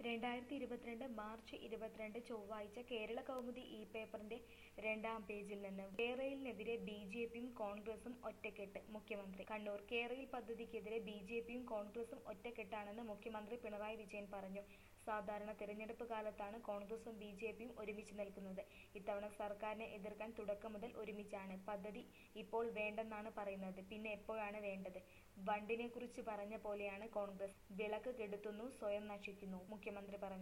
രണ്ടായിരത്തി ഇരുപത്തിരണ്ട് മാർച്ച് ഇരുപത്തിരണ്ട് ചൊവ്വാഴ്ച കേരള കൗമുദി ഇ പേപ്പറിന്റെ രണ്ടാം പേജിൽ നിന്ന് കേരളിനെതിരെ ബി ജെ പിയും കോൺഗ്രസും ഒറ്റക്കെട്ട് മുഖ്യമന്ത്രി കണ്ണൂർ കേരയിൽ പദ്ധതിക്കെതിരെ ബി ജെ പിയും കോൺഗ്രസും ഒറ്റക്കെട്ടാണെന്ന് മുഖ്യമന്ത്രി പിണറായി വിജയൻ പറഞ്ഞു സാധാരണ തിരഞ്ഞെടുപ്പ് കാലത്താണ് കോൺഗ്രസും ബി ജെ പിയും ഒരുമിച്ച് നിൽക്കുന്നത് ഇത്തവണ സർക്കാരിനെ എതിർക്കാൻ തുടക്കം മുതൽ ഒരുമിച്ചാണ് പദ്ധതി ഇപ്പോൾ വേണ്ടെന്നാണ് പറയുന്നത് പിന്നെ എപ്പോഴാണ് വേണ്ടത് വണ്ടിനെ കുറിച്ച് പറഞ്ഞ പോലെയാണ് കോൺഗ്രസ് വിളക്ക് കെടുത്തുന്നു സ്വയം നശിക്കുന്നു മുഖ്യമന്ത്രി പറഞ്ഞു